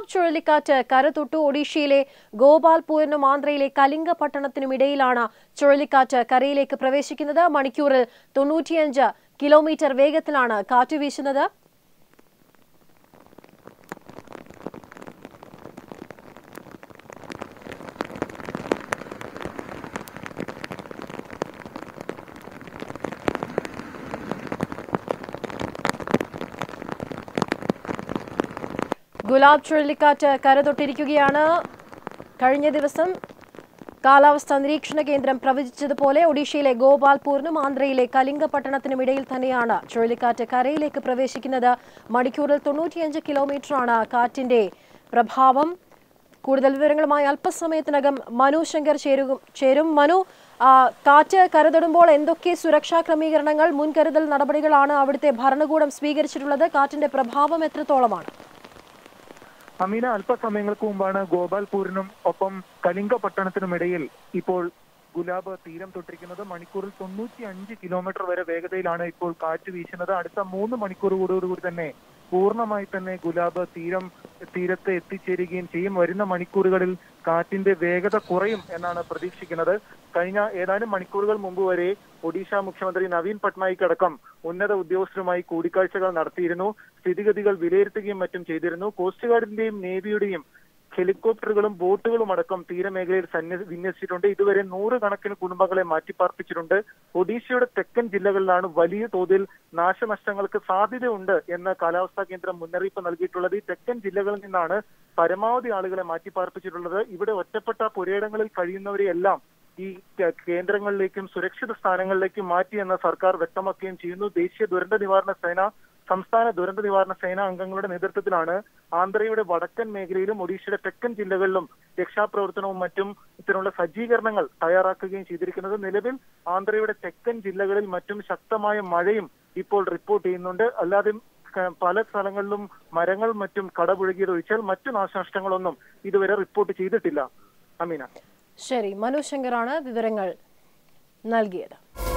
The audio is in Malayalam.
ഗുലാബ് ചുഴലിക്കാറ്റ് കരതൊട്ടു ഒഡീഷയിലെ ഗോപാൽപൂരിനും ആന്ധ്രയിലെ കലിംഗ പട്ടണത്തിനും ഇടയിലാണ് ചുഴലിക്കാറ്റ് കരയിലേക്ക് പ്രവേശിക്കുന്നത് മണിക്കൂറിൽ തൊണ്ണൂറ്റിയഞ്ച് കിലോമീറ്റർ വേഗത്തിലാണ് കാറ്റ് വീശുന്നത് ഗുലാബ് ചുഴലിക്കാറ്റ് കരതൊട്ടിരിക്കുകയാണ് കഴിഞ്ഞ ദിവസം കാലാവസ്ഥാ നിരീക്ഷണ കേന്ദ്രം പ്രവചിച്ചതുപോലെ ഒഡീഷയിലെ ഗോപാൽപൂരിനും ആന്ധ്രയിലെ കലിംഗപട്ടണത്തിനും ഇടയിൽ തന്നെയാണ് ചുഴലിക്കാറ്റ് കരയിലേക്ക് പ്രവേശിക്കുന്നത് മണിക്കൂറിൽ തൊണ്ണൂറ്റിയഞ്ച് കിലോമീറ്ററാണ് കാറ്റിന്റെ പ്രഭാവം കൂടുതൽ വിവരങ്ങളുമായി അല്പസമയത്തിനകം മനു ശങ്കർ ചേരുക ചേരും മനു ആ, കാറ്റ് കരതൊടുമ്പോൾ എന്തൊക്കെ സുരക്ഷാ ക്രമീകരണങ്ങൾ മുൻകരുതൽ നടപടികളാണ് അവിടുത്തെ ഭരണകൂടം സ്വീകരിച്ചിട്ടുള്ളത് കാറ്റിന്റെ പ്രഭാവം എത്രത്തോളമാണ് അമീന അല്പസമയങ്ങൾക്ക് മുമ്പാണ് ഗോപാൽപൂരിനും ഒപ്പം കലിംഗ പട്ടണത്തിനും ഇടയിൽ ഇപ്പോൾ ഗുലാബ് തീരം തൊട്ടിരിക്കുന്നത് മണിക്കൂറിൽ തൊണ്ണൂറ്റി അഞ്ച് കിലോമീറ്റർ വരെ വേഗതയിലാണ് ഇപ്പോൾ കാറ്റ് വീശുന്നത് അടുത്ത മൂന്ന് മണിക്കൂറുകൂടി തന്നെ പൂർണ്ണമായി തന്നെ ഗുലാബ് തീരം തീരത്ത് എത്തിച്ചേരുകയും ചെയ്യും വരുന്ന മണിക്കൂറുകളിൽ കാറ്റിന്റെ വേഗത കുറയും എന്നാണ് പ്രതീക്ഷിക്കുന്നത് കഴിഞ്ഞ ഏതാനും മണിക്കൂറുകൾ മുമ്പ് വരെ ഒഡീഷ മുഖ്യമന്ത്രി നവീൻ പട്നായിക് അടക്കം ഉന്നത ഉദ്യോഗസ്ഥരുമായി കൂടിക്കാഴ്ചകൾ നടത്തിയിരുന്നു സ്ഥിതിഗതികൾ വിലയിരുത്തുകയും മറ്റും ചെയ്തിരുന്നു കോസ്റ്റ് ഗാർഡിന്റെയും നേവിയുടെയും ഹെലികോപ്റ്ററുകളും ബോട്ടുകളും അടക്കം തീരമേഖലയിൽ സന്യ വിന്യസിച്ചിട്ടുണ്ട് ഇതുവരെ നൂറുകണക്കിന് കുടുംബങ്ങളെ മാറ്റിപ്പാർപ്പിച്ചിട്ടുണ്ട് ഒഡീഷയുടെ തെക്കൻ ജില്ലകളിലാണ് വലിയ തോതിൽ നാശനഷ്ടങ്ങൾക്ക് സാധ്യതയുണ്ട് എന്ന് കാലാവസ്ഥാ കേന്ദ്രം മുന്നറിയിപ്പ് നൽകിയിട്ടുള്ളത് ഈ തെക്കൻ ജില്ലകളിൽ നിന്നാണ് പരമാവധി ആളുകളെ മാറ്റിപ്പാർപ്പിച്ചിട്ടുള്ളത് ഇവിടെ ഒറ്റപ്പെട്ട പുരയിടങ്ങളിൽ കഴിയുന്നവരെയെല്ലാം ഈ കേ- കേന്ദ്രങ്ങളിലേക്കും സുരക്ഷിത സ്ഥാനങ്ങളിലേക്കും മാറ്റി എന്ന് സർക്കാർ വ്യക്തമാക്കുകയും ചെയ്യുന്നു ദേശീയ ദുരന്ത നിവാരണ സേന സംസ്ഥാന ദുരന്ത നിവാരണ സേന അംഗങ്ങളുടെ നേതൃത്വത്തിലാണ് ആന്ധ്രയുടെ വടക്കൻ മേഖലയിലും ഒഡീഷയുടെ തെക്കൻ ജില്ലകളിലും രക്ഷാപ്രവർത്തനവും മറ്റും ഇത്തരമുള്ള സജ്ജീകരണങ്ങൾ തയ്യാറാക്കുകയും ചെയ്തിരിക്കുന്നത് നിലവിൽ ആന്ധ്രയുടെ തെക്കൻ ജില്ലകളിൽ മറ്റും ശക്തമായ മഴയും ഇപ്പോൾ റിപ്പോർട്ട് ചെയ്യുന്നുണ്ട് അല്ലാതെ ക- പല സ്ഥലങ്ങളിലും മരങ്ങൾ മറ്റും കടപുഴകിയത് ഒഴിച്ചാൽ മറ്റു നാശനഷ്ടങ്ങളൊന്നും ഇതുവരെ റിപ്പോർട്ട് ചെയ്തിട്ടില്ല അമീന ശരി മനു ശങ്കറാണ് വിവരങ്ങൾ നൽകിയത്